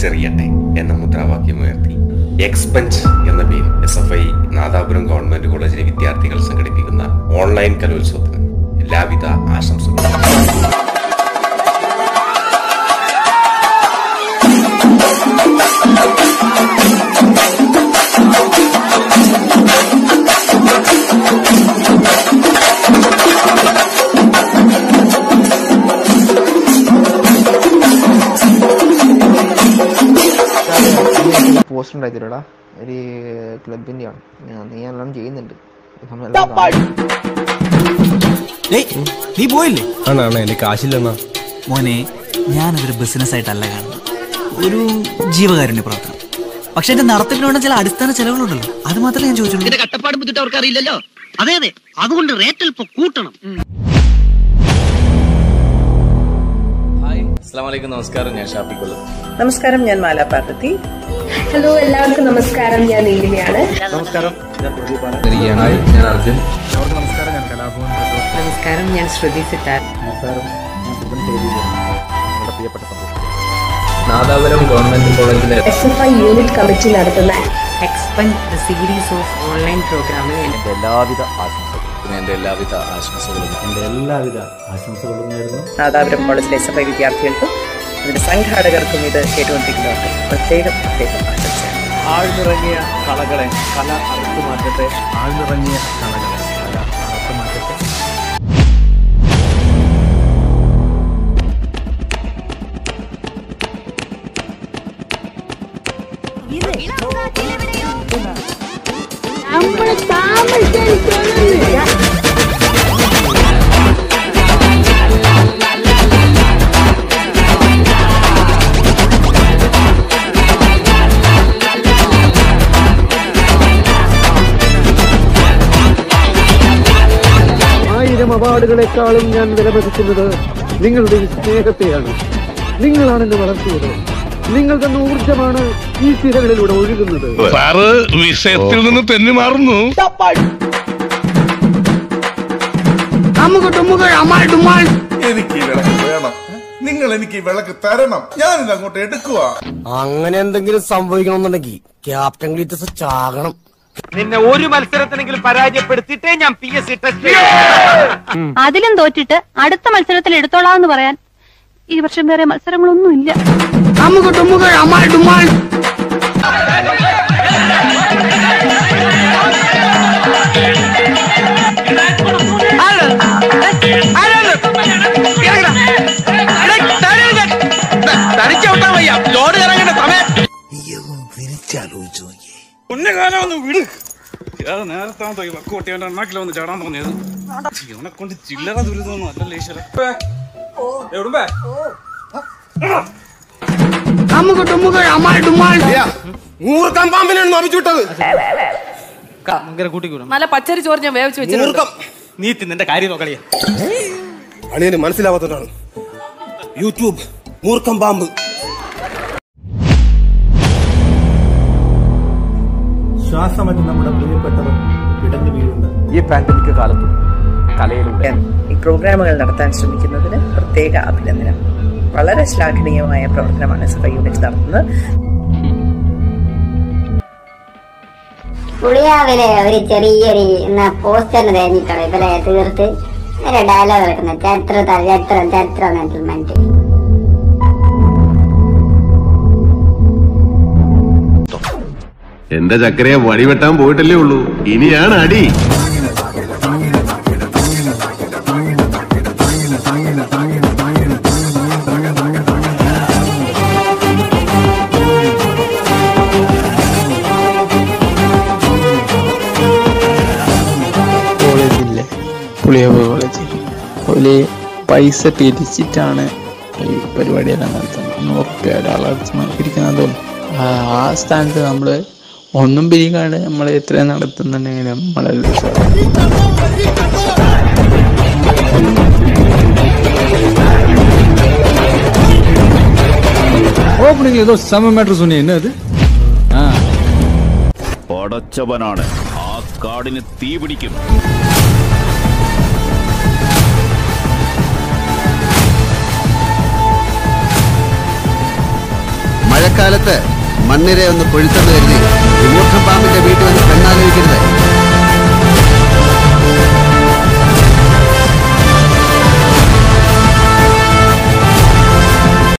തിരിച്ചറിയട്ടെ എന്ന മുദ്രാവാക്യമുയർത്തി എക്സ്പെൻസ് എന്ന പേരിൽ S F I Nadapuram government കോളേജിലെ വിദ്യാർത്ഥികൾ സംഘടിപ്പിക്കുന്ന ഓൺലൈൻ കലോത്സവത്തിന് എല്ലാവിധ ആശംസകളും പോസ്റ്റ് ഉണ്ടായിട്ടില്ലടാ ഒരു ക്ലബിന്റെ ആണ് ഞാൻ നീ എല്ലാം ചെയ്യുന്നുണ്ട് നമ്മളെല്ലാം കാണും. നീ പോയില്ലേ ആണാണ് എന്റെ കാശില്ലെന്നാ മോനെ ഞാനതൊരു ബിസിനസ് ആയിട്ടല്ല കാണുന്നത് ഒരു ജീവകാരുണ്യ പ്രവർത്തനം പക്ഷെ എന്റെ നടത്തിപ്പിന് വേണ്ട ചില അടിസ്ഥാന ചെലവുകളുണ്ടല്ലോ അത് മാത്രമേ ഞാൻ ചോദിച്ചുള്ളൂ ഇതിന്റെ കട്ടപ്പാടും ബുദ്ധിട്ട് അവർക്ക് അറിയില്ലല്ലോ അതെ അതെ അതുകൊണ്ട് റേറ്റ് അല്പം കൂട്ടണം അസ്ലാമലൈക്കും നമസ്കാരം ഞാൻ ഷാഫി കൊല്ലം നമസ്കാരം ഞാൻ മാല പാർവതി ഹലോ എല്ലാവർക്കും നമസ്കാരം ഞാൻ നീലിമയാണ് ഞാൻ അർജുൻ നമസ്കാരം ഞാൻ ശ്രുതി സിത്താർ നാദാപുരം ഗവൺമെന്റ് കോളേജിലെ S F I unit committee നടത്തുന്ന എക്സ്പെൻ സീരീസ് ഓഫ് ഓൺലൈൻ പ്രോഗ്രാമിൽ എന്റെ എല്ലാവിധ ആശംസകളും നാദാപുരം കോളേജിലെ എസ് എഫ് ഐ വിദ്യാർത്ഥികൾക്കും അതിന്റെ സംഘാടകർക്കും ഇത് കേട്ടുകൊണ്ടിരിക്കുന്നവർക്ക് പ്രത്യേകം പ്രത്യേകം ആശംസ ആഴ്ന്നിറങ്ങിയ കളകളെ കല അറുത്തു മാറ്റട്ടെ ആഴ്ന്നിറങ്ങിയ കളകളെ കല അറുത്തു മാറ്റട്ടെ ആയിരം അവാർഡുകളെക്കാളും ഞാൻ വിലമതിക്കുന്നത് നിങ്ങളുടെ ഈ സ്നേഹത്തെയാണ് നിങ്ങളാണ് എന്നെ വളർത്തിയത് നിങ്ങൾ തന്ന ഊർജമാണ് ഈ സിരകളിലൂടെ ഒഴുകുന്നത് സാറ് വിഷയത്തിൽ നിന്ന് തെന്നി മാറുന്നു എനിക്ക് ഈ വിളക്ക് വേണം നിങ്ങൾ എനിക്ക് ഈ വിളക്ക് തരണം ഞാനിത് അങ്ങോട്ട് എടുക്കുക അങ്ങനെ എന്തെങ്കിലും സംഭവിക്കണമെന്നുണ്ടെങ്കിൽ ക്യാപ്റ്റൻ ഗ്ലീറ്റസ് ചാകണം നിന്നെ ഒരു മത്സരത്തിനെങ്കിലും പരാജയപ്പെടുത്തിയിട്ടേ ഞാൻ പി എസ് സി ടെസ്റ്റ് അതിലും തോറ്റിട്ട് അടുത്ത മത്സരത്തിൽ എടുത്തോളാന്ന് പറയാൻ ഈ വർഷം വേറെ മത്സരങ്ങളൊന്നും ഇല്ല തടിച്ചവിട്ടാൻ വയ്യ ലോഡ് ഇറങ്ങേണ്ട സമയം പുണ്യകാലം ഒന്ന് വിട് അത് നേരത്തെ വക്കോട്ടിയവന്റെ എണ്ണാക്കില വന്ന് ചാടാൻ തോന്നിയത് ഇവനെ കൊണ്ട് ചില്ലറ ദുരിതമൊന്നും അല്ലല്ലോ ഈശ്വര മൂർക്കം പാമ്പിനാണ് നോപ്പിച്ചുവിട്ടത് നല്ല പച്ചരി ചോറ് ഞാൻ വേവിച്ച് വെച്ചിട്ടുണ്ട് മൂർക്കം നീ തിന്നെ കാര്യം നോക്കളിയാ അളിയന് മനസ്സിലാവാത്തതാണ് യൂട്യൂബ് മൂർക്കം പാമ്പ് ശ്വാസമറ്റ് നമ്മുടെ പ്രിയപ്പെട്ടവർ പിടഞ്ഞു വീഴുന്ന ഈ പാൻഡമിക് കാലത്തും കലയിലൂടെ ഈ പ്രോഗ്രാമുകൾ നടത്താൻ ശ്രമിക്കുന്നതിന് പ്രത്യേക അഭിനന്ദനം വളരെ ശ്ലാഘനീയമായ പ്രവർത്തനമാണ് എസ് എഫ് ഐ യൂണിറ്റ് നടത്തുന്നത് പുളിയാവിലെ ഒരു ചെറിയൊരു പോസ്റ്ററിന് തേഞ്ഞിട്ടുള്ള ഇവരെ തീർത്ത് ഒരു ഡയലോഗ് എടുക്കുന്നത് ചരിത്ര ചരിത്രം ചരിത്രം സെറ്റിൽമെന്റ് എന്റെ ചക്കരയെ വഴിവെട്ടാൻ പോയിട്ടല്ലേ ഉള്ളൂ ഇനിയാണ് അടി കോളേജില്ലേ പുളിയവ് കോളേജ് ഒരു പൈസ പിരിച്ചിട്ടാണ് ഈ പരിപാടിയെല്ലാം നടത്തുന്നത് നൂറ് രൂപ ഒരാളെ പിരിക്കുന്നത് ആ ആ സ്ഥാനത്ത് നമ്മൾ ഒന്നും പിരിക്കാണ്ട് നമ്മൾ എത്ര നടത്തുന്നുണ്ടെങ്കിൽ നമ്മളെല്ലാം ഓപ്പണിംഗ് ഏതോ സമ മാറ്റർ സുനി എന്നെ അത് പടച്ചവനാണ് ആ കാടിന് തീ പിടിക്കും മഴ മഴക്കാലത്ത് മണ്ണിരെ ഒന്ന് പൊഴുത്തെന്ന് കരുതി മൂർഖം പാമ്പിന്റെ വീട്ടിൽ വന്ന് പെണ്ണാലോചിക്കരുത്